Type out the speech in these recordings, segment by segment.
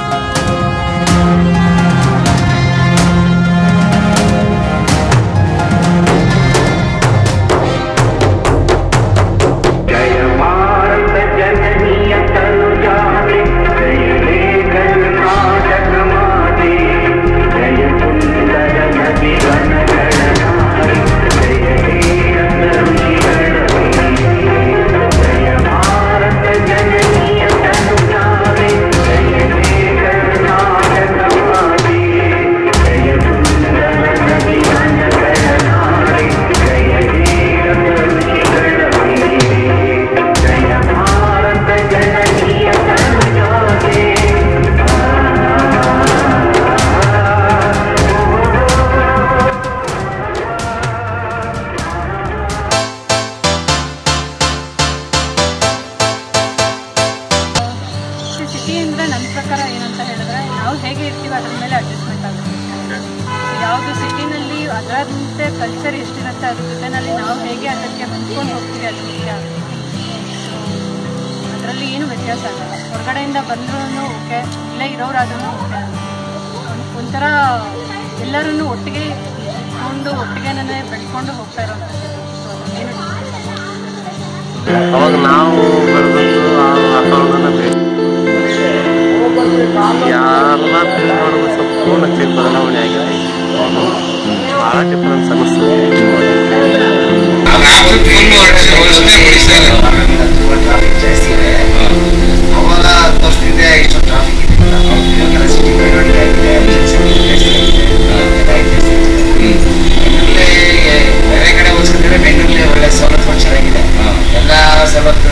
जय भारत जननीय तनुजाते जय हे कर्नाटक माते जय सुंदर नदी वन गणनारी जय हे जय भारत जननीय तनुजाते जय हे कर्नाटक माते जय सुंदर नदी वन गणनारी जय हे जय भारत जननीय तनुजाते ಸಿಟಿ ಅಂದರೆ ನನ್ನ ಪ್ರಕಾರ ಏನಂತ ಹೇಳಿದ್ರೆ ನಾವು ಹೇಗೆ ಇರ್ತೀವಿ ಅದ್ರ ಮೇಲೆ ಅಡ್ಜಸ್ಟ್ಮೆಂಟ್ ಆಗುತ್ತೆ ಯಾವುದು ಸಿಟಿನಲ್ಲಿ ಅದರಂತೆ ಕಲ್ಚರ್ ಎಷ್ಟಿರುತ್ತೆ ಅದ್ರ ಜೊತೆನಲ್ಲಿ ನಾವು ಹೇಗೆ ಅದಕ್ಕೆ ಹೊಂದ್ಕೊಂಡು ಹೋಗ್ತೀವಿ ಅದು ಮುಖ್ಯ ಅದರಲ್ಲಿ ಏನು ವ್ಯತ್ಯಾಸ ಆಗಲ್ಲ ಹೊರಗಡೆಯಿಂದ ಬಂದ್ರೂ ಓಕೆ ಇಲ್ಲೇ ಇರೋರಾದ್ರೂ ಓಕೆ ಒಂಥರ ಎಲ್ಲರನ್ನೂ ಒಟ್ಟಿಗೆ ಇಟ್ಕೊಂಡು ಒಟ್ಟಿಗೆನೇ ಬೆಳ್ಕೊಂಡು ಹೋಗ್ತಾ ಇರೋಂಥದ್ದು ಸೊ ಅದೇನು ಅವಾಗ ನಾವು ಬೆಳೆದದ್ದು ಆ ವಾತಾವರಣ ಬೇರೆ ಯಾರನ್ನ ನೋಡಿದ್ರೆ ಸಂಪೂರ್ಣ ಚೇಂಜ್ ಬದಲಾವಣೆ ಆಗಿದೆ ಭಾಳ ಡಿಫ್ರೆನ್ಸ್ ಅನಿಸ್ತದೆ ಅವಾಗ ವರ್ಷದಿಂದ ಇಷ್ಟು ಟ್ರಾಫಿಕ್ ಇದ್ದಿಲ್ಲ ಇವಾಗೆಲ್ಲ ಸಿಟಿ ಬೆಳವಣಿಗೆ ಆಗಿದೆ ಬೇರೆ ಕಡೆ ಹೋಲಿಸಿದ್ರೆ ಬೆಂಗಳೂರಲ್ಲಿ ಒಳ್ಳೆ ಸವಲತ್ತು ಚೆನ್ನಾಗಿದೆ ಎಲ್ಲ ಸವಲತ್ತು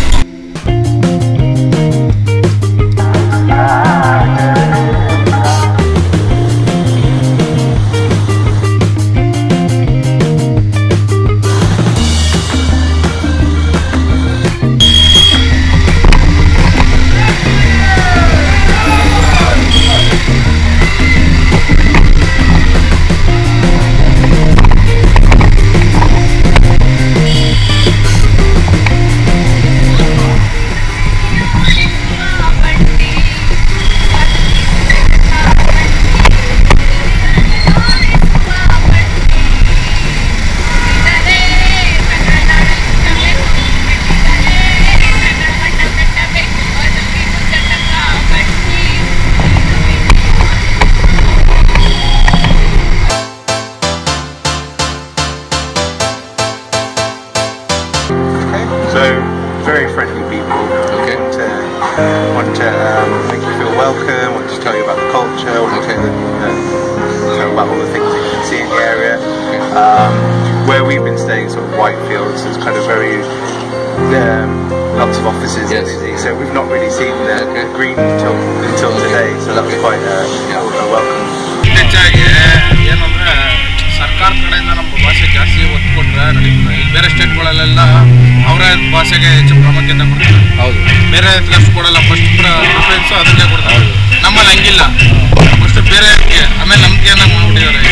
So, very friendly people. Okay. Want to, want to um, make you feel welcome, want to tell you about the culture, want to tell you, uh, tell you about all the things that you can see in the area. Um, where we've been staying, sort of Whitefields, is kind of very, um, lots of offices, Yes. so we've not really seen the green until, until today, so that was quite a, a welcome. ಹೆಚ್ಚಾಗಿ ಏನಂದ್ರೆ ಸರ್ಕಾರದ ಕಡೆಯಿಂದ ನಮ್ಮ ಭಾಷೆ ಜಾಸ್ತಿ ಒತ್ತು ಕೊಟ್ರೆ ನಡೀತದೆ ಈಗ ಬೇರೆ ಸ್ಟೇಟ್ಗಳಲ್ಲೆಲ್ಲ ಅವರೇ ಭಾಷೆಗೆ ಹೆಚ್ಚು ಪ್ರಾಮುಖ್ಯತೆ ಕೊಡ್ತಾರೆ ಹೌದು ಬೇರೆ ಅಷ್ಟು ಕೊಡಲ್ಲ ಫಸ್ಟ್ ಪ್ರಿಫರೆನ್ಸ್ ಅದಕ್ಕೆ ಕೊಡ್ತಾರೆ ನಮ್ಮಲ್ಲಿ ಹಂಗಿಲ್ಲ ಫಸ್ಟ್ ಬೇರೆ ಆಮೇಲೆ ನಂಬಿಕೆಯನ್ನ ಮಾಡ್ಬಿಟ್ಟಿದ್ದಾರೆ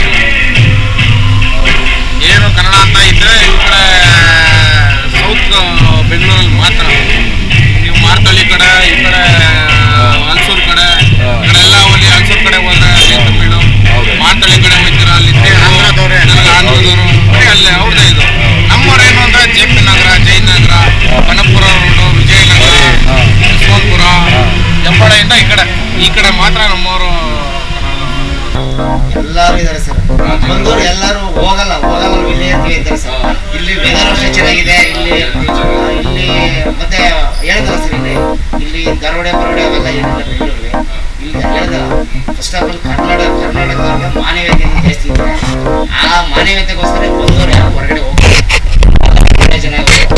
ಏನು ಕನ್ನಡ ಅಂತ ಇದ್ರೆ ಈ ಕಡೆ ಸೌತ್ ಬೆಂಗಳೂರಲ್ಲಿ ಮಾತ್ರ ನೀವು ಮಾರ್ತಳ್ಳಿ ಕಡೆ ಈ ಕಡೆ ಹಲ್ಸೂರ್ ಕಡೆ ಈ ಕಡೆ ಎಲ್ಲ ಹೋಗಿ ಹಲ್ಸೂರ್ ಕಡೆ ಹೋದ್ರೆ ಅಲ್ಲಿ ತಮಿಳು ಮಾರ್ತಳ್ಳಿ ಕಡೆ ಹೋಗ್ತೀರಾ ಅಲ್ಲಿ ಆಂಧ್ರದವರು ಆಂಧ್ರದವರು ಬರೀ ಅಲ್ಲೇ ಅವ್ರದ್ದೇ ಇದು ನಮ್ಮವ್ರು ಏನು ಅಂದ್ರೆ J P Nagar Jayanagar Kanakapura road Vijayanagar Yeshwanthpur ಹೆಬ್ಬಾಳೆಯಿಂದ ಈ ಕಡೆ ಈ ಕಡೆ ಮಾತ್ರ ನಮ್ಮವರು ಎಲ್ಲರೂ ಇದ್ದಾರೆ ಸರ್ ಬಂದವರು ಎಲ್ಲರೂ ಹೋಗಲ್ಲ ಹೋಗಲ್ಲ ನಾವು ಇಲ್ಲೇ ಇರ್ತೀವಿ ಅಂತಾರೆ ಸರ್ ಇಲ್ಲಿ ವೆದರ್ ಅಷ್ಟೇ ಚೆನ್ನಾಗಿದೆ ಇಲ್ಲಿ ಆ, ಇಲ್ಲಿ ಮತ್ತೆ ಹೇಳಿದ್ರ ಸರ್ ಇಲ್ಲಿ ಇಲ್ಲಿ ದರೋಡೆ ಬರೋಡೆ ಅವೆಲ್ಲ ಏನಿಲ್ಲ ಬೆಂಗಳೂರಲ್ಲಿ ಇಲ್ಲಿ ಹೇಳಿದ್ರ ಫಸ್ಟ್ ಆಫ್ ಆಲ್ ಕನ್ನಡ ಕರ್ನಾಟಕದವ್ರಿಗೆ ಮಾನವೀಯತೆ ಜಾಸ್ತಿ ಇದೆ ಆ ಮಾನವೀಯತೆಗೋಸ್ಕರ ಬಂದವರು ಯಾರು ಹೊರಗಡೆ ಹೋಗ್ತಾರೆ ಒಳ್ಳೆ ಜನ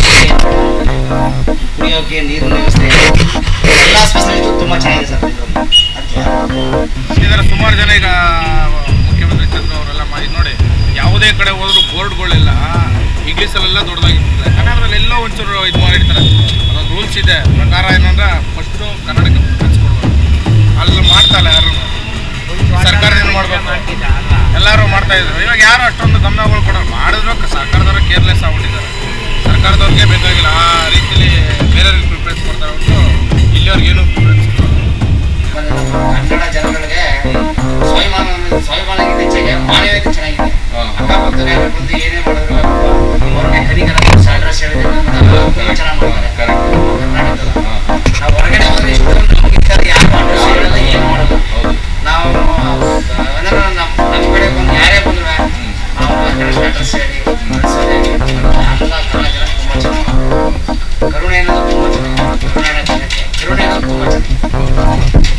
ಕುಡಿಯೋಕೆ ನೀರಿನ ವ್ಯವಸ್ಥೆ ಎಲ್ಲ ಸ್ಪೆಷಲಿಟಿ ತುಂಬ ಚೆನ್ನಾಗಿದೆ ಸರ್ ಬೆಂಗಳೂರಲ್ಲಿ ಅದಕ್ಕೆ ಇದರ ಸುಮಾರು ಜನ ಈಗ ಮುಖ್ಯಮಂತ್ರಿ ಚಂದ್ರ ಅವರೆಲ್ಲ ಮಾಡಿ ನೋಡಿ ಯಾವುದೇ ಕಡೆ ಹೋದ್ರು ಬೋರ್ಡ್ಗಳೆಲ್ಲ ಇಂಗ್ಲೀಷಲ್ಲೆಲ್ಲ ದೊಡ್ಡದಾಗಿರ್ತದೆ ಕನ್ನಡದಲ್ಲಿ ಎಲ್ಲೋ ಒಂಚೂರು ಇದು ಮಾಡಿರ್ತಾರೆ ಅದೊಂದು ರೂಲ್ಸ್ ಇದೆ ಪ್ರಕಾರ ಏನಂದ್ರೆ ಫಸ್ಟು ಕನ್ನಡಕ್ಕೆ ಪ್ರಿಫರೆನ್ಸ್ ಕೊಡ್ಬೇಕು ಅಲ್ಲಿ ಮಾಡ್ತಾ ಇಲ್ಲ ಯಾರು ಸರ್ಕಾರ ಏನು ಮಾಡ್ಬೇಕು ಎಲ್ಲರೂ ಮಾಡ್ತಾ ಇದ್ರು ಇವಾಗ ಯಾರು ಅಷ್ಟೊಂದು ಗಮನಗಳು ಕೊಡೋರು ಮಾಡಿದ್ರು ಸರ್ಕಾರದವ್ರು ಕೇರ್ಲೆಸ್ ಆಗ್ಬಿಟ್ಟಿದ್ದಾರೆ ಸರ್ಕಾರದವ್ರಿಗೆ ಬೇಕಾಗಿಲ್ಲ ಆ ರೀತಿಲಿ ಬೇರೆಯವ್ರಿಗೆ ಪ್ರಿಫರೆನ್ಸ್ ಕೊಡ್ತಾರೆ ಹೊರತು ಇಲ್ಲಿಯವ್ರಿಗೆ ಏನು ಪ್ರಿಫರೆನ್ಸ್ ಇವಾಗ ನಮ್ಮ ಸ್ವಾಭಿಮಾನಕ್ಕಿಂತ ಹೆಚ್ಚಾಗಿ ಮಾನವೀಯತೆ ಚೆನ್ನಾಗಿದೆ ಹಾ. ಅಕ್ಕಪಕ್ಕದ ಬಂದು ಏನೇ ಮಾಡಿದ್ರು ಅವ್ರಿಗೆ ಕರಿಗರ ಅಡ್ರೆಸ್ ಹೇಳಿದ್ರೆ ತುಂಬ ಚೆನ್ನಾಗಿ ಮಾಡ್ತಾರೆ Correct. ಕರ್ನಾಟಕದ ಹಾ. ನಾವು ಹೊರಗಡೆ ಹೋದ್ರೆ ಇಷ್ಟೊಂದು ನಮ್ಗೆ ಈ ಥರ ಯಾರು ಅಡ್ರೆಸ್ ಹೇಳಲ್ಲ ಏನು ಮಾಡಲ್ಲ ಹೌದು ನಾವು ಅಂದ್ರೆ ನಮ್ಮ ನಮ್ಮ ಕಡೆ ಬಂದು ಯಾರೇ ಬಂದ್ರು ನಾವು ಅಡ್ರೆಸ್ ಹೇಳಿ ಸರಿ ಎಲ್ಲ ಕನ್ನಡ ಜನ ತುಂಬ ಚೆನ್ನಾಗಿ ಕರುಣೆ ಅನ್ನೋದು ತುಂಬ ಚೆನ್ನಾಗಿ ಕರುನಾಡ ಜನತೆ ಕರುಣೆ ಅನ್ನೋದು ತುಂಬ ಚೆನ್ನಾಗಿ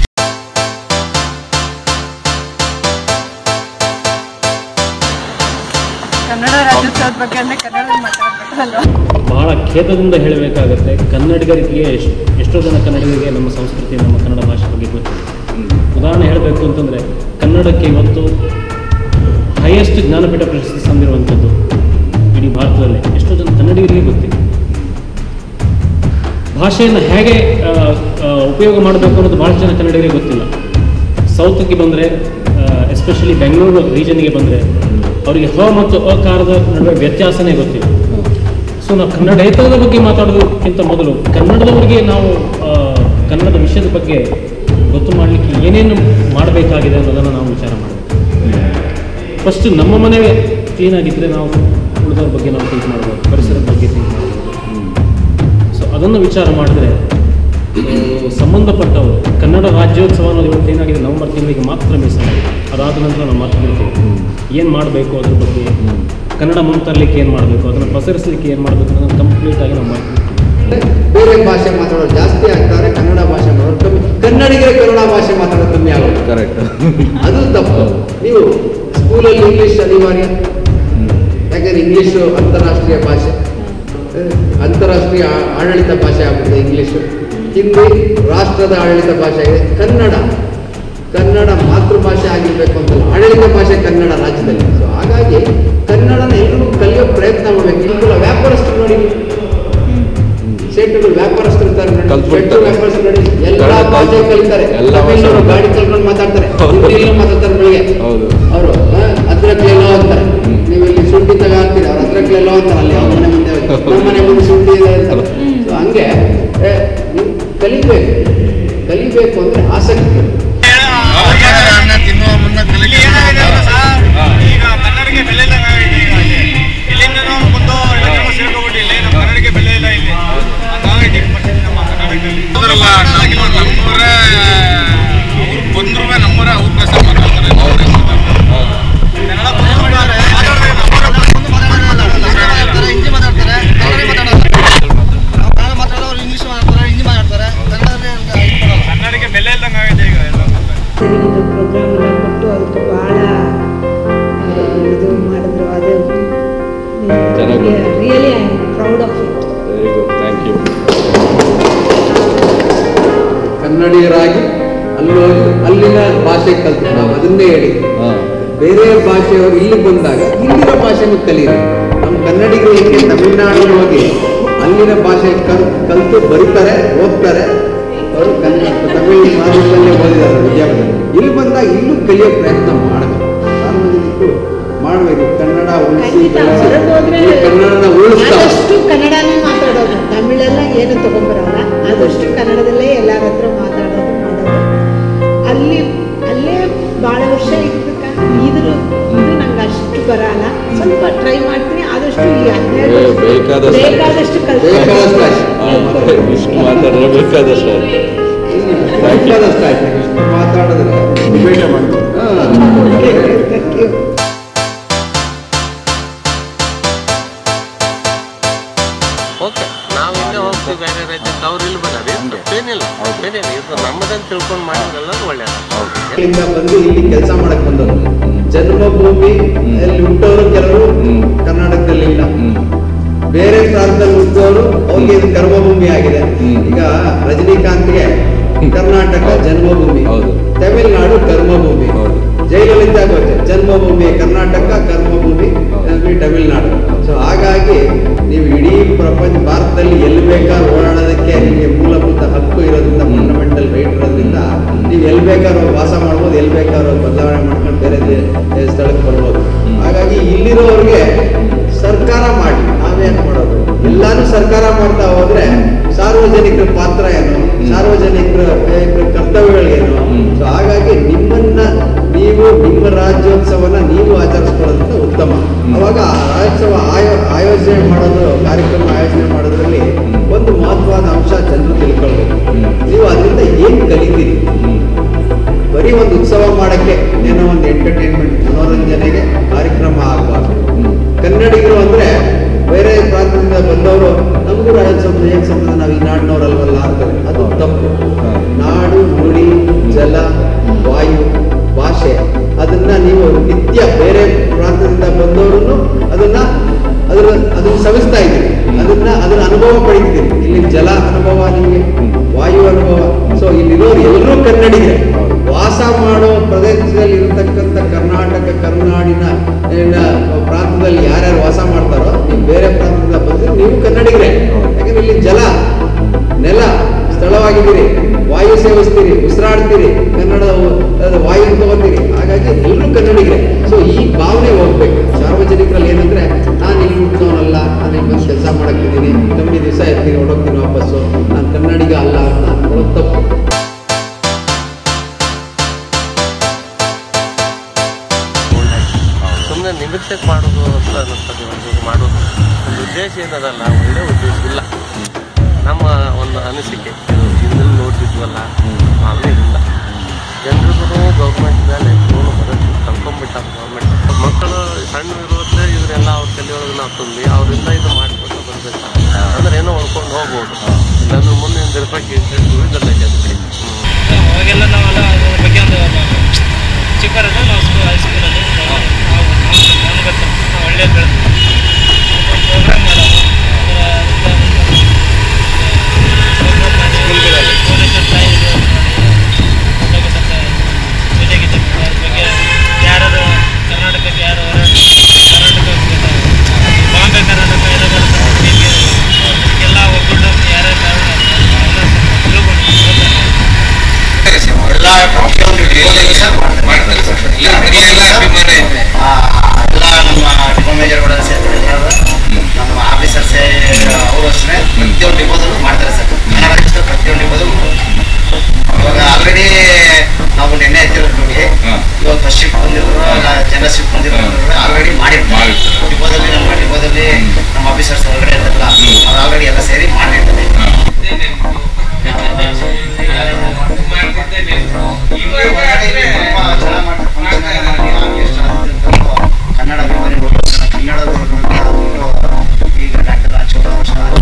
ಕನ್ನಡ ರಾಜ್ಯೋತ್ಸವದ ಬಗ್ಗೆ ಅಂದ್ರೆ ಕನ್ನಡದಲ್ಲಿ ಮಾತಾಡ್ಬೇಕಲ್ವಾ ಬಹಳ ಖೇದದಿಂದ ಹೇಳಬೇಕಾಗುತ್ತೆ ಕನ್ನಡಿಗರಿಗೆ ಎಷ್ಟ್- ಎಷ್ಟೋ ಜನ ಕನ್ನಡಿಗರಿಗೆ ನಮ್ಮ ಸಂಸ್ಕೃತಿ ನಮ್ಮ ಕನ್ನಡ ಭಾಷೆ ಬಗ್ಗೆ ಗೊತ್ತಿಲ್ಲ ಉದಾಹರಣೆ ಹೇಳಬೇಕು ಅಂತಂದರೆ ಕನ್ನಡಕ್ಕೆ ಇವತ್ತು ಹೈಯೆಸ್ಟ್ ಜ್ಞಾನಪೀಠ ಪ್ರಶಸ್ತಿ ಸಂದಿರುವಂಥದ್ದು ಇಡೀ ಭಾರತದಲ್ಲಿ ಎಷ್ಟೋ ಜನ ಕನ್ನಡಿಗರಿಗೆ ಗೊತ್ತಿಲ್ಲ ಭಾಷೆಯನ್ನು ಹೇಗೆ ಆ, ಆ, ಉಪಯೋಗ ಮಾಡಬೇಕು ಅನ್ನೋದು ಭಾಳ ಜನ ಕನ್ನಡಿಗರಿಗೆ ಗೊತ್ತಿಲ್ಲ ಸೌತ್ಗೆ ಬಂದರೆ ಎಸ್ಪೆಷಲಿ ಬೆಂಗಳೂರು ರೀಜನ್ಗೆ ಬಂದರೆ ಅವರಿಗೆ ಹ ಮತ್ತು ಅಕಾರದ ನಡುವೆ ವ್ಯತ್ಯಾಸನೇ ಗೊತ್ತಿಲ್ಲ ಸೊ ನಾವು ಕನ್ನಡೇತರದ ಬಗ್ಗೆ ಮಾತಾಡೋದಕ್ಕಿಂತ ಮೊದಲು ಕನ್ನಡದವರಿಗೆ ನಾವು ಆ, ಕನ್ನಡದ ವಿಷಯದ ಬಗ್ಗೆ ಗೊತ್ತು ಮಾಡಲಿಕ್ಕೆ ಏನೇನು ಮಾಡಬೇಕಾಗಿದೆ ಅನ್ನೋದನ್ನು ನಾವು ವಿಚಾರ ಮಾಡಬೇಕು ಫಸ್ಟ್ ನಮ್ಮ ಮನೆ ಕ್ಲೀನಾಗಿದ್ದರೆ ನಾವು ಉಳಿದವ್ರ ಬಗ್ಗೆ ನಾವು ಥಿಂಕ್ ಮಾಡ್ಬೋದು ಪರಿಸರದ ಬಗ್ಗೆ ಥಿಂಕ್ ಮಾಡ್ಬೋದು ಸೊ ಅದನ್ನು ವಿಚಾರ ಮಾಡಿದ್ರೆ ಆ, ಸಂಬಂಧಪಟ್ಟವರು ಕನ್ನಡ ರಾಜ್ಯೋತ್ಸವ ಅನ್ನೋದು ಇವತ್ತು ಏನಾಗಿದೆ ನವೆಂಬರ್ ತಿಂಗಳಿಗೆ ಮಾತ್ರ ಮೀಸಲಾಗಿದೆ ಅದಾದ ನಂತರ ನಾವು ಮತ್ತೆ ಬಿಡ್ತೀವಿ ಏನು ಮಾಡಬೇಕು ಅದ್ರ ಬಗ್ಗೆ ಕನ್ನಡ ಮುಂತರಲಿಕ್ಕೆ ಏನು ಮಾಡಬೇಕು ಅದನ್ನು ಪಸರಿಸಲಿಕ್ಕೆ ಏನು ಮಾಡಬೇಕು ಅನ್ನೋದನ್ನು ಕಂಪ್ಲೀಟಾಗಿ ನಾವು ಮಾಡ್ತೀವಿ ಬೇರೆ ಭಾಷೆ ಮಾತಾಡೋರು ಜಾಸ್ತಿ ಆಗ್ತಾರೆ ಕನ್ನಡ ಭಾಷೆ ಮಾತಾಡೋರು ಕಮ್ಮಿ ಕನ್ನಡಿಗರೇ ಕನ್ನಡ ಭಾಷೆ ಮಾತಾಡೋದು ಕಮ್ಮಿ ಆಗೋದು ಕರೆಕ್ಟ್ ಅದು ತಪ್ಪು ನೀವು ಸ್ಕೂಲಲ್ಲಿ ಇಂಗ್ಲಿಷ್ ಅನಿವಾರ್ಯ ಯಾಕಂದ್ರೆ ಇಂಗ್ಲಿಷು ಅಂತಾರಾಷ್ಟ್ರೀಯ ಭಾಷೆ ಅಹ್, ಅಂತಾರಾಷ್ಟ್ರೀಯ ಆ- ಆಡಳಿತ ಭಾಷೆ ಆಗ್ಬಿಟ್ಟಿದೆ ಇಂಗ್ಲಿಷು ಹಿಂದಿ ರಾಷ್ಟ್ರದ ಆಡಳಿತ ಭಾಷೆ ಆಗಿದೆ ಕನ್ನಡ ಕನ್ನಡ ಮಾತೃಭಾಷೆ ಆಗಿರ್ಬೇಕು ಅಂತಲ್ಲ ಆಡಳಿತ ಭಾಷೆ ಕನ್ನಡ ರಾಜ್ಯದಲ್ಲಿ ಸೊ ಹಾಗಾಗಿ ಕನ್ನಡನ ಎಲ್ಲರೂ ಕಲಿಯೋ ಪ್ರಯತ್ನ ಮಾಡ್ಬೇಕು ಈಗೆಲ್ಲ ವ್ಯಾಪಾರಸ್ಥರು ನೋಡಿ ಸೇಟುಗಳು ವ್ಯಾಪಾರಸ್ಥರು ಇರ್ತಾರೆ ನೋಡಿ. ಕಲ್ತ್ಬಿಡ್ತಾರೆ. ಶೆಟ್ರು ವ್ಯಾಪಾರಸ್ಥರು ನೋಡಿ ಎಲ್ಲಾ ಕನ್ನಡ ಭಾಷೆ ಕಲಿತಾರೆ ಎಲ್ಲ ಭಾಷೆ ತಮಿಳ್ನವರು ಗಾಡಿ ಕಲ್ಕೊಂಡು ಮಾತಾಡ್ತಾರೆ ಹೌದು. ಹಿಂದಿಯಲ್ಲಿ ಮಾತಾಡ್ತಾರೆ ಬೆಳಿಗ್ಗೆ ಹೌದು ಅವರು ಅದ್ರಕ್ಲೆಲ್ಲೋ ಅಂತಾರೆ ನೀವು ಇಲ್ಲಿ ಶುಂಠಿ ತಗ ಹಾಕ್ತೀರಿ ಅವ್ರ ಅದ್ರಕ್ಲೆಲ್ಲೋ ಅಂತಾರೆ ಅಲ್ಲಿ ಅವ್ರ ಮನೆ ಮುಂದೆ ಹೋಗಿ. ನಮ್ಮ ಮನೆ ಮುಂದೆ ಶುಂಠಿ ಇದೆ ಅಂತಾರೆ ಸೊ ಹಂಗೆ ಏ, ನೀವು ಕಲಿಬೇಕು ಕಲಿಬೇಕು ಅಂದ್ರೆ ಆಸಕ್ತಿ ಇರ್ಬೇಕು. ತಿನ್ನುವ ಮುನ್ನ ಕಲಿಕೆ ಈಗ ಕನ್ನಡಕ್ಕೆ ಬೆಲೆ ಇಲ್ಲ ಇಲ್ಲಿ ಇಲ್ಲಿಂದ ನಾವು ಬಂದು ಎಲ್ಲ ಸೇರ್ಕೊಬಿಟ್ಟು ಇಲ್ಲಿ ನಮ್ಮ ಕನ್ನಡಕ್ಕೆ ಬೆಲೆ ಇಲ್ಲ ಇಲ್ಲಿ ಹಂಗಾಗಿ ಡಿಗ್ ಮಾಡ್ತೀವಿ ನಮ್ಮ ಕನ್ನಡದಲ್ಲಿ ಹೋದ್ರಲ್ಲ ನಮ್ಮೂರೇ ಅವ್ರು ಬಂದ್ರು ನಮ್ಮೂರೇ ಅವ್ರ ಭಾಷೆ ಮಾತಾಡ್ತಾರೆ ಅವ್ರೇ ಮಾತಾಡ್ತಾರೆ ಕನ್ನಡ ಬಂದ್ರು ಮಾತಾಡ್ತಾರೆ ನಮ್ಮೂರೇ ಬಂದು ಮಾತಾಡ್ತಾರೆ ಹಿಂದಿ ಮಾತಾಡ್ತಾರೆ ಕನ್ನಡ ಮಾತಾಡೋದು ನಾವು ಕನ್ನಡ ಮಾತಾಡೋರು ಇಂಗ್ಲೀಷ್ ಮಾತಾಡ್ತಾರೆ ಹಿಂದಿ ಮಾತಾಡ್ತಾರೆ ಕನ್ನಡ ಕನ್ನಡಕ್ಕೆ ಬೆಲೆ ಇಲ್ದಂಗೆ ಆಗಿದೆ ಈಗ ಎಲ್ಲ ಸರಿ ಇದು ಪ್ರೋಗ್ರಾಮ್ ಎಲ್ಲ ಕೊಟ್ಟು ಅದಕ್ಕೆ ಭಾಳ ಇದು ಮಾಡಿದ್ರು ಅದು ಚೆನ್ನಾಗಿ really I am proud of it very good thank you ಕನ್ನಡಿಗರಾಗಿ ಅಲ್ಲಿ ಹೋಗಿ ಅಲ್ಲಿನ ಭಾಷೆ ಕಲ್ತು ನಾವು ಅದನ್ನೇ ಹೇಳಿ ಹಾಂ ಬೇರೆ ಭಾಷೆಯವರು ಇಲ್ಲಿ ಬಂದಾಗ ಇಲ್ಲಿನ ಭಾಷೆನೂ ಕಲೀರಿ ನಮ್ಮ ಕನ್ನಡಿಗರು ಹೆಂಗೆ ತಮಿಳ್ನಾಡಿಗೆ ಹೋಗಿ ಅಲ್ಲಿನ ಭಾಷೆ ಕಲ್ ಕಲಿತು ಬರೀತಾರೆ ಓದ್ತಾರೆ ಅವರು ಕನ್ನಡ ತಮಿಳ್ ಮಾಧ್ಯಮದಲ್ಲೇ ಓದಿದ್ದಾರೆ ವಿದ್ಯಾಭ್ಯಾಸ ಇಲ್ಲಿ ಬಂದಾಗ ಇಲ್ಲೂ ಕಲಿಯೋ ಪ್ರಯತ್ನ ಮಾಡಬೇಕು ಸಾರ್ವಜನಿಕರು ಮಾಡಬೇಕು ಕನ್ನಡ ಉಳಿಸಿ ಖಂಡಿತ ಬೆಳೆಸಿ ಹೊರಗೆ ಹೋದ್ರೆ ಈ ಕನ್ನಡನ ಉಳಿಸ್ತಾ ಆದಷ್ಟು ಕನ್ನಡನೇ ಮಾತಾಡೋದು ತಮಿಳೆಲ್ಲ ಏನು ತಗೊಂಬರಲ್ಲ ಆದಷ್ಟು ಕನ್ನಡದಲ್ಲೇ ಎಲ್ಲರ ಹತ್ರ ಮಾತಾಡೋದು ಮಾಡೋದು ಅಲ್ಲಿ ಅಲ್ಲೇ ಭಾಳ ವರ್ಷ ಇದ್ದಕ್ಕ ಇದ್ರ ಇದು ನಂಗೆ ಅಷ್ಟು ಬರಲ್ಲ ಸ್ವಲ್ಪ ಟ್ರೈ ಮಾಡ್ತೀನಿ ಆದಷ್ಟು ಈ ಹನ್ನೆರಡು ಏ, ವರ್ಷ ಬೇಕಾದಷ್ಟು. ಬೇಕಾದಷ್ಟು ಬೇಕಾದಷ್ಟು ಕಲ್ತ್ಕೊಂಡು ಆಯ್ತು. ಇಷ್ಟು ಮಾತಾಡಿದ್ರೆ ಬೇಕಾದಷ್ಟು ಆಯ್ತು. ಬೇಕಾದಷ್ಟು ಆಯ್ತು ಇಷ್ಟು ಮಾತಾಡಿದ್ರೆ ಡಿಬೇಟ್ ಮಾಡ್ತೀವಿ Thank you. ಓಕೆ ನಾವು ಇಲ್ಲೇ ಹೋಗ್ತೀವಿ ಬೇರೆ ರಾಜ್ಯಕ್ಕೆ ಅವ್ರು ಇಲ್ಲಿ ಬರೋದು ಏನಿಲ್ಲ ಏನಿಲ್ಲ ಇದು ನಮ್ಮದನ್ನು ತಿಳ್ಕೊಂಡು ಮಾಡಿದ್ರೆಲ್ಲ ಒಳ್ಳೆಯದು ಇಲ್ಲಿಂದ ಬಂದು ಇಲ್ಲಿ ಕೆಲಸ ಮಾಡಕ್ ಬಂದವರು ಜನ್ಮಭೂಮಿ ಅಲ್ಲಿ ಹುಟ್ಟೋರು ಕೆಲವರು ಹ್ಮ್. ಕರ್ನಾಟಕದಲ್ಲಿ ಇಲ್ಲ ಹ್ಮ್ ಬೇರೆ ಪ್ರಾಂತದಲ್ಲಿ ಹುಟ್ಟೋರು ಅವ್ರಿಗೆ ಇದು ಕರ್ಮಭೂಮಿ ಆಗಿದೆ ಹ್ಮ್. ಈಗ ರಜನಿಕಾಂತ್ಗೆ ಕರ್ನಾಟಕ ಜನ್ಮಭೂಮಿ ಹೌದು. ತಮಿಳುನಾಡು ಕರ್ಮಭೂಮಿ ಹೌದು. ಜೈಲಲಿತಾ ಗೋಚೆ ಜನ್ಮಭೂಮಿ ಕರ್ನಾಟಕ ಕರ್ಮಭೂಮಿ ಹೌದು. ತಮಿಳುನಾಡು ಸೊ ಹಾಗಾಗಿ ನೀವು ಇಡೀ ಪ್ರಪಂಚ ಭಾರತದಲ್ಲಿ ಎಲ್ಲಿ ಬೇಕಾದ್ರೂ ಓಡಾಡೋದಕ್ಕೆ ನಿಮಗೆ ಮೂಲಭೂತ ಹಕ್ಕು ಇರೋದ್ರಿಂದ ಫಂಡಮೆಂಟಲ್ ರೈಟ್ ಇರೋದ್ರಿಂದ ನೀವು ಎಲ್ಲಿ ಬೇಕಾದ್ರೂ ವಾಸ ಮಾಡ್ಬೋದು ಎಲ್ಲಿ ಬೇಕಾದ್ರೂ ಬದಲಾವಣೆ ಮಾಡ್ಕೊಂಡು ಬೇರೆ ದೇ- ದೇ- ಸ್ಥಳಕ್ಕೆ ಬರ್ಬೋದು ಹಾಗಾಗಿ ಇಲ್ಲಿರೋರಿಗೆ ಸರ್ಕಾರ ಮಾಡಿ ನಾವೇನ್ ಮಾಡೋದು ಎಲ್ಲಾನು ಸರ್ಕಾರ ಮಾಡ್ತಾ ಹೋದ್ರೆ ಸಾರ್ವಜನಿಕರ ಪಾತ್ರ ಏನು ಸಾರ್ವಜನಿಕರ ಏ, ಕರ್ತವ್ಯಗಳೇನು ಹ್ಮ್. ಸೊ ಹಾಗಾಗಿ ನಿಮ್ಮನ್ನ ನೀವು ನಿಮ್ಮ ಅವಾಗ ಆ ರಾಜ್ಯೋತ್ಸವ ಆಯೋ ಆಯೋಜನೆ ಮಾಡೋದು ಕಾರ್ಯಕ್ರಮ ಆಯೋಜನೆ ಮಾಡೋದ್ರಲ್ಲಿ ಒಂದು ಮಹತ್ವದ ಅಂಶ ಜನರು ತಿಳ್ಕೊಳ್ಬೇಕು ನೀವು ಅದರಿಂದ ಏನು ಕಲಿತೀರಿ ಬರೀ ಒಂದು ಉತ್ಸವ ಮಾಡಕ್ಕೆ ಏನೋ ಒಂದು ಎಂಟರ್ಟೈನ್ಮೆಂಟ್ ಮನೋರಂಜನೆಗೆ ಕಾರ್ಯಕ್ರಮ ಆಗಬಾರ್ದು ಕನ್ನಡಿಗರು ಅಂದ್ರೆ ಬೇರೆ ಪ್ರಾಂತ್ಯದಿಂದ ಬಂದವರು ನಮಗೂ ರಾಜ್ಯೋತ್ಸವ ಹೇಗೆ ಸಂಬಂಧ ನಾವು ಈ ನಾಡಿನವರಲ್ವಲ್ಲ ಅಂತಾರೆ ಅದು ತಪ್ಪು ನಾಡು ನುಡಿ ಜಲ ವಾಯು ಭಾಷೆ ಅದನ್ನ ನೀವು ನಿತ್ಯ ಬೇರೆ ಪ್ರಾಂತ್ಯದಿಂದ ಬಂದವರು ಅದನ್ನ ಅದರ ಅದನ್ನ ಸವಿಸ್ತಾ ಇದ್ದೀರಿ ಅದನ್ನ ಅದರ ಅನುಭವ ಪಡಿತಿದ್ದೀರಿ ಇಲ್ಲಿ ಜಲ ಅನುಭವ ನಿಮಗೆ ವಾಯು ಅನುಭವ ಸೊ ಇಲ್ಲಿರೋರು ಎಲ್ಲರೂ ಕನ್ನಡಿಗರೇ ವಾಸ ಮಾಡೋ ಪ್ರದೇಶದಲ್ಲಿ ಇರತಕ್ಕಂಥ ಕರ್ನಾಟಕ ಕರ್ನಾಡಿನ ಏನ ಪ್ರಾಂತದಲ್ಲಿ ಯಾರ್ಯಾರು ವಾಸ ಮಾಡ್ತಾರೋ ನೀವು ಬೇರೆ ಪ್ರಾಂತದಿಂದ ಬಂದ್ರೆ ನೀವು ಕನ್ನಡಿಗರೇ ಯಾಕಂದ್ರೆ ಇಲ್ಲಿ ಜಲ ನೆಲ ಸ್ಥಳವಾಗಿದ್ದೀರಿ ವಾಯು ಸೇವಿಸ್ತೀರಿ ಉಸಿರಾಡ್ತೀರಿ ಕನ್ನಡದ ಅಹ್, ವಾಯು ತಗೋತೀರಿ ಹಾಗಾಗಿ ಎಲ್ಲರೂ ಕನ್ನಡಿಗರೇ ಸೊ ಈ ಭಾವನೆ ಹೋಗ್ಬೇಕು ಸಾರ್ವಜನಿಕರಲ್ಲಿ ಏನಂದ್ರೆ ನಾನು ಇಲ್ಲಿ ಹುಟ್ಟಿದವನಲ್ಲ ನಾನು ಇಲ್ಲಿ ಬಂದು ಕೆಲಸ ಮಾಡಕ್ಕಿದ್ದೀನಿ ಕಮ್ಮಿ ದಿವಸ ಇರ್ತೀನಿ ಹೊಡೋಗ್ತೀನಿ ವಾಪಸ್ಸು ನಾನು ಕನ್ನಡಿಗ ಅಲ್ಲ ಅಂತ ಅನ್ಕೊಳ್ಳೋದು ತಪ್ಪು ಸುಮ್ಮನೆ ನಿಮಿತ್ತಕ್ಕೆ ಮಾಡೋದು ಅಂತ ಅನ್ನಿಸ್ತದೆ ಒಂದು ಇದು ಮಾಡೋದು ಒಂದು ಉದ್ದೇಶ ಏನದಲ್ಲ ಒಳ್ಳೆ ಉದ್ದೇಶ ಇಲ್ಲ ನಮ್ಮ ಒಂದು ಅನಿಸಿಕೆ ಇದು ಹಿಂದಿನ ನೋಡ್ತಿದ್ವಲ್ಲ ಅಲ್ಲೇ ಇಲ್ಲ ಜನರಿಗೂ ಗೌರ್ಮೆಂಟ್ ಮೇಲೆ ಫೋನ್ ಬರೋದು ಕಳ್ಕೊಂಡ್ಬಿಟ್ಟ ಗೌರ್ಮೆಂಟ್ ಮಕ್ಕಳು ಸಣ್ಣ ಇರೋದ್ಲೇ ಇವರೆಲ್ಲ ಅವ್ರ ತಲೆಯೊಳಗೆ ನಾವು ತುಂಬಿ ಅವರಿಂದ ಇದು ಮಾಡಿಕೊಟ್ಟು ಬರ್ಬೇಕು ಅಂದ್ರೆ ಏನೋ ಹೊಡ್ಕೊಂಡು ಹೋಗ್ಬೋದು ಇಲ್ಲಾಂದ್ರೆ ಮುಂದೆ ಇರ್ಬೇಕು ಇಂಟ್ರೆಸ್ಟ್ ಉಳಿದಲ್ಲ ಜನರಿಗೆ ಅವಾಗೆಲ್ಲ ನಾವೆಲ್ಲ ಅದ್ರ ಬಗ್ಗೆ ಒಂದು ಚಿಕ್ಕವರಾಗ ನಾವು ಸ್ಕೂಲ್ ಹೈಸ್ಕೂಲಲ್ಲಿ ನಾವು ನಮ್ಗೆ ಗೊತ್ತು ನಾವು ಒಳ್ಳೆ ಬೆಳೆದು ಪ್ರೋಗ್ರಾಮ್ ಮಾಡೋದು ಜೊತೆಗೆ ಅದ್ರ ಬಗ್ಗೆ ಯಾರು ಕರ್ನಾಟಕಕ್ಕೆ ಯಾರು ಹೊರ ಕರ್ನಾಟಕ ಬಾಂಬೆ ಕರ್ನಾಟಕ ಎಲ್ಲ ಬರುತ್ತೆ ಎಲ್ಲ ಒಗ್ಗೂಡು ಯಾರ್ಯಾರು ತಿಳ್ಕೊಂಡು ಎಲ್ಲ ಪ್ರತಿಯೊಂದು ಸರ್ ಮಾಡ್ತಾರೆ ಸರ್ ಆ, ಎಲ್ಲ ನಮ್ಮ ಡಿಪೋ ಮೇಜರ್ಗಳು ಸೇರ್ತಾರೆ ಎಲ್ಲರೂ. ನಮ್ಮ ಆಫೀಸರ್ಸ್ ಅವರು ಅಷ್ಟೇ ಪ್ರತಿಯೊಂದು ಡಿಪೋದಲ್ಲೂ ಮಾಡ್ತಾರೆ ಸರ್ ಕನ್ನಡ ರಾಜ್ಯದ ಪ್ರತಿಯೊಂದು ಡಿಪೋದಲ್ಲೂ ಇವಾಗ ಆಲ್ರೆಡಿ ನಾವು ನಿನ್ನೆ ಎತ್ತಿರೋದು ನೋಡಿ ಇವಾಗ ಫಸ್ಟ್ ಶಿಫ್ಟ್ ಬಂದಿರೋರು ಇಲ್ಲ ಜನ ಶಿಫ್ಟ್ ಬಂದಿರೋರು ಆಲ್ರೆಡಿ ಮಾಡಿರ್ತಾರೆ ಡಿಪೋದಲ್ಲಿ ನಮ್ಮ ಡಿಪೋದಲ್ಲಿ ನಮ್ಮ ಆಫೀಸರ್ಸ್ ಹೊರಗಡೆ ಇರ್ತಾರಲ್ಲ ಅವ್ರು ಆಲ್ರೆಡಿ ಎಲ್ಲ ಸೇರಿ ಮಾಡಿರ್ತಾರೆ ಕನ್ನಡ ಅಭಿಮಾನಿ ಕನ್ನಡ ಈಗ ಡಾಕ್ಟರ್ ರಾಜಚೂರ್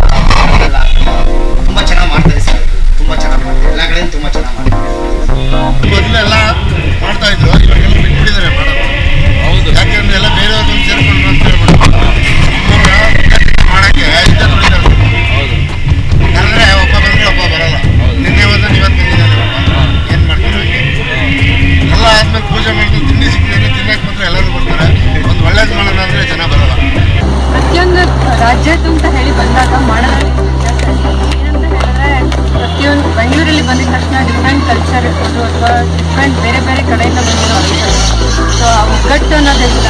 ತುಂಬಾ ಚೆನ್ನಾಗಿ ಮಾಡ್ತಾರೆ ಸರ್ ತುಂಬಾ ಚೆನ್ನಾಗಿ ಮಾಡ್ತಾರೆ ಎಲ್ಲ ಕಡೆ ತುಂಬಾ ಚೆನ್ನಾಗಿ ಮಾಡ್ತಾರೆ ಮೊದಲೆಲ್ಲ ಮಾಡ್ತಾ ಇದ್ರು ಇವಾಗೆಲ್ಲ ಬಿಟ್ಬಿಟ್ಟಿದ್ದಾರೆ ಮಾಡೋದು ಹೌದು ಯಾಕೆಂದ್ರೆ ಎಲ್ಲ ಬೇರೆಯವ್ರನ್ನ ಸೇರ್ಕೊಂಡು ಅಂತ ಹೇಳ್ಬಿಟ್ಟು ಮಾಡಕ್ಕೆ ಇದ್ದ ದುಡಿತಾರೆ ಹೌದು ಯಾಕಂದ್ರೆ ಒಬ್ಬ ಬಂದ್ರೆ ಒಬ್ಬ ಬರಲ್ಲ ನಿನ್ನೆ ಹೋದ್ರೆ ಇವತ್ತು ಬಂದಿದ್ದಾನೆ ಏನ್ ಮಾಡ್ತೀರ ಎಲ್ಲ ಆದ್ಮೇಲೆ ಪೂಜೆ ಮಾಡಿದ್ರೆ ತಿಂಡಿ ಸಿಕ್ಕಿದ್ರೆ ತಿನ್ನಕ್ಕೆ ಬಂದ್ರೆ ಎಲ್ಲರೂ ಬರ್ತಾರೆ ಒಂದು ಒಳ್ಳೇದು ಮಾಡೋಣ ಅಂದ್ರೆ ಜನ ಬರಲ್ಲ ಪ್ರತಿಯೊಂದು ರಾಜ್ಯದ್ದು ಅಂತ ಹೇಳಿ ಬಂದಾಗ ಮಾಡೋದ್ರಲ್ಲಿ ವ್ಯತ್ಯಾಸ ಇದೆ. ಏನಂತ ಹೇಳಿದ್ರೆ ಪ್ರತಿಯೊಂದು ಬೆಂಗಳೂರಲ್ಲಿ ಬಂದಿದ ತಕ್ಷಣ ಡಿಫ್ರೆಂಟ್ ಕಲ್ಚರ್ ಇರ್ಬೋದು ಅಥವಾ ಡಿಫ್ರೆಂಟ್ ಬೇರೆ ಬೇರೆ ಕಡೆಯಿಂದ ಬಂದಿರೋ ಸೊ ಆ ಒಗ್ಗಟ್ಟು ಅನ್ನೋದಿಲ್ಲ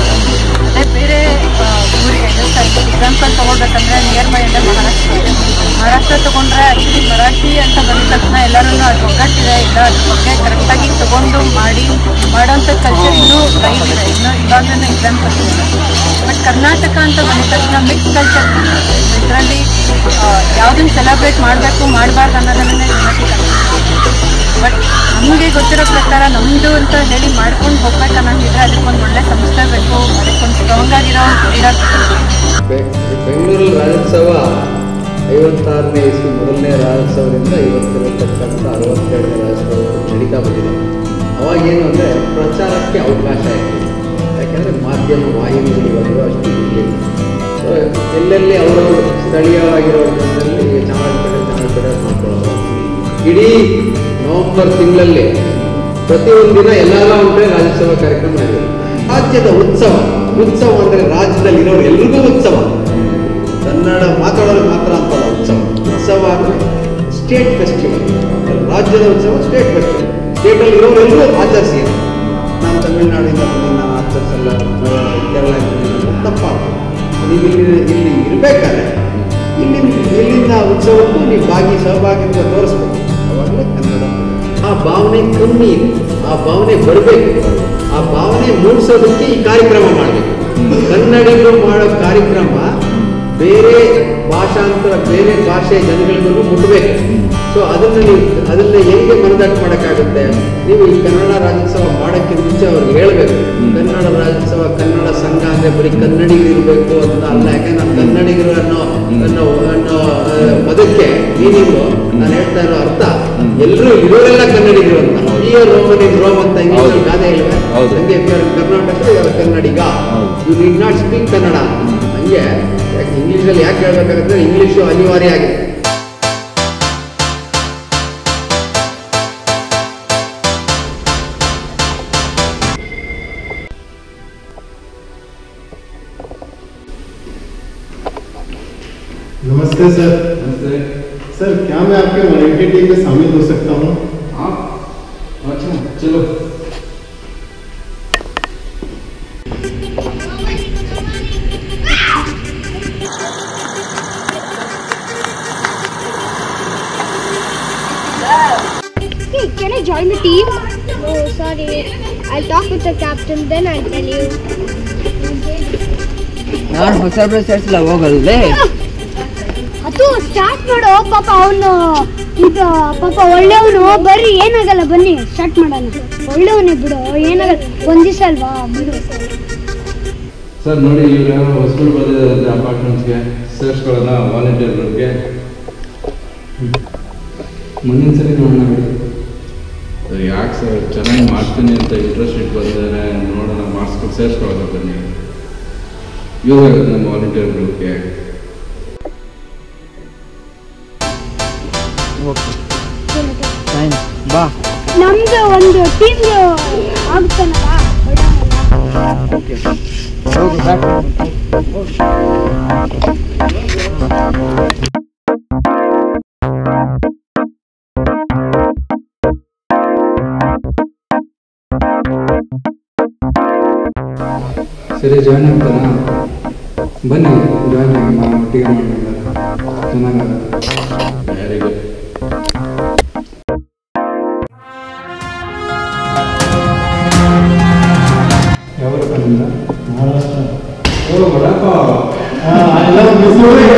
ಅದೇ ಬೇರೆ ಆ, ಊರಿಗೆ ಎಕ್ಸಾಂಪಲ್ ತಗೊಳ್ಬೇಕಂದ್ರೆ ನಿಯರ್ ಬೈ ಅಂದ್ರೆ ಮಹಾರಾಷ್ಟ್ರ ಇದೆ. ಮಹಾರಾಷ್ಟ್ರ ತಗೊಂಡ್ರೆ ಆಕ್ಚುಲಿ ಮರಾಠಿ ಅಂತ ಬಂದ ತಕ್ಷಣ ಎಲ್ಲರೂ ಅದು ಒಗ್ಗಟ್ಟಿದೆ ಇಲ್ಲ ಅದ್ರ ಬಗ್ಗೆ ಕರೆಕ್ಟಾಗಿ ತಗೊಂಡು ಮಾಡಿ ಮಾಡೋಂಥ ಕಲ್ಚರ್ ಇನ್ನೂ ರೈಟ್ ಇದೆ ಇನ್ನೂ ಇವಾಗಲೇ ಎಕ್ಸಾಂಪಲ್ ಇದೆ ಬಟ್ ಕರ್ನಾಟಕ ಅಂತ ಬಂದ ತಕ್ಷಣ ಮಿಕ್ಸ್ ಕಲ್ಚರ್ ಇದರಲ್ಲಿ ಯಾವುದನ್ನು ಸೆಲೆಬ್ರೇಟ್ ಮಾಡಬೇಕು ಮಾಡಬಾರ್ದು ಅನ್ನೋದನ್ನೇ ಜನಕ್ಕೆ ಬಟ್ ನಮಗೆ ಗೊತ್ತಿರೋ ಪ್ರಕಾರ ನಮ್ಮದು ಅಂತ ಹೇಳಿ ಮಾಡ್ಕೊಂಡು ಹೋಗ್ಬೇಕನ್ನಂಗಿದ್ರೆ ಅದಕ್ಕೊಂದು ಒಳ್ಳೆ ಸಂಸ್ಥೆ ಬೇಕು ಅದಕ್ಕೊಂದು ಸ್ಟ್ರಾಂಗ್ ಆಗಿರೋ ಲೀಡರ್ ಬೆ- ಬೆಂಗಳೂರಲ್ಲಿ ರಾಜ್ಯೋತ್ಸವ ಐವತ್ತಾರನೇ ಇಸ್ವಿ ಮೊದಲನೇ ರಾಜ್ಯೋತ್ಸವದಿಂದ ಇವತ್ತಿರತಕ್ಕಂಥ ಅರವತ್ತೆರಡನೇ ರಾಜ್ಯೋತ್ಸವ ನಡೀತಾ ಬಂದಿದೆ ಅವಾಗೇನು ಅಂದರೆ ಪ್ರಚಾರಕ್ಕೆ ಅವಕಾಶ ಇತ್ತು ಯಾಕೆಂದರೆ ಮಾಧ್ಯಮ ವಾಹಿನಿಗಳು ಬಂದರು ಅಷ್ಟು ಇರಲಿಲ್ಲ ಸೊ ಎಲ್ಲೆಲ್ಲಿ ಅವರವರು ಸ್ಥಳೀಯವಾಗಿರೋ ಜನರಲ್ಲಿ ಚಾಮರಾಜಪೇಟೆ ಚಾಮರಾಜಪೇಟೆ ಮಾಡ್ಕೊಳ್ಳೋದು ಇಡೀ ನವೆಂಬರ್ ತಿಂಗಳಲ್ಲಿ ಪ್ರತಿಯೊಂದು ದಿನ ಎಲ್ಲೆಲ್ಲ ಒಂದು ಕಡೆ ರಾಜ್ಯೋತ್ಸವ ಕಾರ್ಯಕ್ರಮ ನಡೆಯುತ್ತೆ ರಾಜ್ಯದ ಉತ್ಸವ ಉತ್ಸವ ಅಂದರೆ ರಾಜ್ಯದಲ್ಲಿರೋರು ಎಲ್ರಿಗೂ ಉತ್ಸವ ಕನ್ನಡ ಮಾತಾಡೋರಿಗೆ ಮಾತ್ರ ಅಂತಲ್ಲ ಉತ್ಸವ ಉತ್ಸವ ಅಂದರೆ ಸ್ಟೇಟ್ ಫೆಸ್ಟಿವಲ್ ರಾಜ್ಯದ ಉತ್ಸವ ಸ್ಟೇಟ್ ಫೆಸ್ಟಿವಲ್ ಸ್ಟೇಟಲ್ಲಿ ಇರೋರೆಲ್ಲರೂ ಆಚರಿಸಿ ನಾನು ತಮಿಳ್ನಾಡಿಂದ ಬಂದಿದ್ದೀನಿ ನಾನು ಆಚರಿಸಲ್ಲ ಕೇರಳ ತಪ್ಪಾಗ ನೀವು ಇಲ್ಲಿ ಇಲ್ಲಿ ಇರಬೇಕಾದ್ರೆ ಇಲ್ಲಿ ಇಲ್ಲಿಂದ ಉತ್ಸವಕ್ಕೂ ನೀವು ಭಾಗಿ ಸಹಭಾಗಿತ್ವ ತೋರಿಸ್ಬೇಕು ಅವಾಗಲೇ ಕನ್ನಡ ಆ ಭಾವನೆ ಕಮ್ಮಿ ಇದೆ ಆ ಭಾವನೆ ಬರಬೇಕು ಆ ಭಾವನೆ ಮೂಡಿಸೋದಕ್ಕೆ ಈ ಕಾರ್ಯಕ್ರಮ ಮಾಡಬೇಕು ಕನ್ನಡಿಗರು ಮಾಡೋ ಕಾರ್ಯಕ್ರಮ ಬೇರೆ ಭಾಷಾಂತರ ಬೇರೆ ಭಾಷೆಯ ಜನಗಳಿಗೂ ಮುಟ್ಟಬೇಕು ಸೊ ಅದನ್ನ ನೀವು ಅದನ್ನ ಹೆಂಗೆ ಮನದಟ್ಟು ಮಾಡೋಕ್ಕಾಗುತ್ತೆ ನೀವು ಈ ಕನ್ನಡ ರಾಜ್ಯೋತ್ಸವ ಮಾಡೋಕ್ಕೆ ಮುಂಚೆ ಅವ್ರಿಗೆ ಹೇಳ್ಬೇಕು ಕನ್ನಡ ರಾಜ್ಯೋತ್ಸವ ಕನ್ನಡ ಸಂಘ ಅಂದ್ರೆ ಬರೀ ಕನ್ನಡಿಗರು ಇರಬೇಕು ಅಂತ ಅಲ್ಲ ಯಾಕಂದ್ರೆ ನಾನು ಕನ್ನಡಿಗರು ಅನ್ನೋ ಅನ್ನೋ ಅನ್ನೋ ಆ, ಪದಕ್ಕೆ ಮೀನಿಂಗು ನಾನು ಹೇಳ್ತಾ ಇರೋ ಅರ್ಥ ಎಲ್ಲರೂ ಇರೋರೆಲ್ಲ ಕನ್ನಡಿಗರು ಅಂತ ಈ ರೋಮನ್ ಇನ್ ರೋಮ್ ಅಂತ ಇಂಗ್ಲಿಷ್ ಗಾದೆ ಇಲ್ವೇ ಹಂಗೆ if you are in Karnataka you are a Kannadiga you need not speak Kannada ಹಂಗೆ ಯಾಕೆ ಇಂಗ್ಲೀಷಲ್ಲಿ ಯಾಕೆ ಹೇಳ್ಬೇಕಾಗತ್ತೆ ಇಂಗ್ಲೀಷು ಅನಿವಾರ್ಯ ಆಗಿದೆ नमस्ते सर नमस्ते सर क्या मैं आपके वॉलेंटियर टीम में शामिल हो सकता हूँ अच्छा चलो Hey, can I join the team? Oh, sorry. I'll talk with the captain, then I'll tell you. ನಾನು ಹೊಸ ಬ್ರಷರ್ಸ್ಲ ಹೋಗಲ್ವೇ ಅದು ಸ್ಟಾರ್ಟ್ ಮಾಡು ಪಾಪ ಅವನು ಇದು ಪಾಪ ಒಳ್ಳೆಯವನು ಬರ್ರಿ ಏನಾಗಲ್ಲ ಬನ್ನಿ ಸ್ಟಾರ್ಟ್ ಮಾಡೋಣ ಒಳ್ಳೆಯವನೇ ಬಿಡು ಏನಾಗಲ್ಲ ಒಂದ್ ದಿವಸ ಅಲ್ವಾ ಬಿಡು ಸರ್ ನೋಡಿ ಇವಾಗ ಹೊಸಗಳು ಬಂದಿದ್ದಾರೆ ಅಪಾರ್ಟ್ಮೆಂಟ್ಸ್ಗೆ ಸೇರಿಸ್ಕೊಳ್ಳೋಣ ವಾಲಂಟಿಯರ್ ಗ್ರೂಪ್ಗೆ ಮುಂದಿನ ಸಲ ನೋಡೋಣ ಬಿಡಿ ಯಾಕೆ ಸರ್ ಚೆನ್ನಾಗಿ ಮಾಡ್ತೀನಿ ಅಂತ ಇಂಟ್ರೆಸ್ಟ್ ಇಟ್ಟು ಬಂದಿದ್ದಾರೆ ನೋಡೋಣ ಮಾಡಿಸ್ಕೊಂಡು ಸೇರಿಸ್ಕೊಳ್ಳೋಣ ಬನ್ನಿ ಯೂಸ್ ಆಗುತ್ತೆ ನಮ್ಮ ವಾಲಂಟಿಯರ್ ಗ್ರೂಪ್ಗೆ ಫೈನ್ ಬಾ ನಮ್ದು ಒಂದು ಟೀಮ್ ಆಗ್ತಾನಲ್ಲ ಓಕೆ ಹೋಗು ಸಾಕು ಸರಿ ಜಾಯ್ನ್ ಆಗ್ತಾನಾ ಬನ್ನಿ ಜಾಯ್ನ್ ಆಗಿ ನಾವು ಒಟ್ಟಿಗೆ ಮಾಡೋಣ ಚೆನ್ನಾಗಾಗುತ್ತೆ ವೆರಿ ಗುಡ್ ಯಾವೂರಪ್ಪ ನಿಮ್ದು? ಓ ಬಡಪ್ಪ ಆ, ಎಲ್ಲ ಮುಸ್ಲಿಮ್ರೇ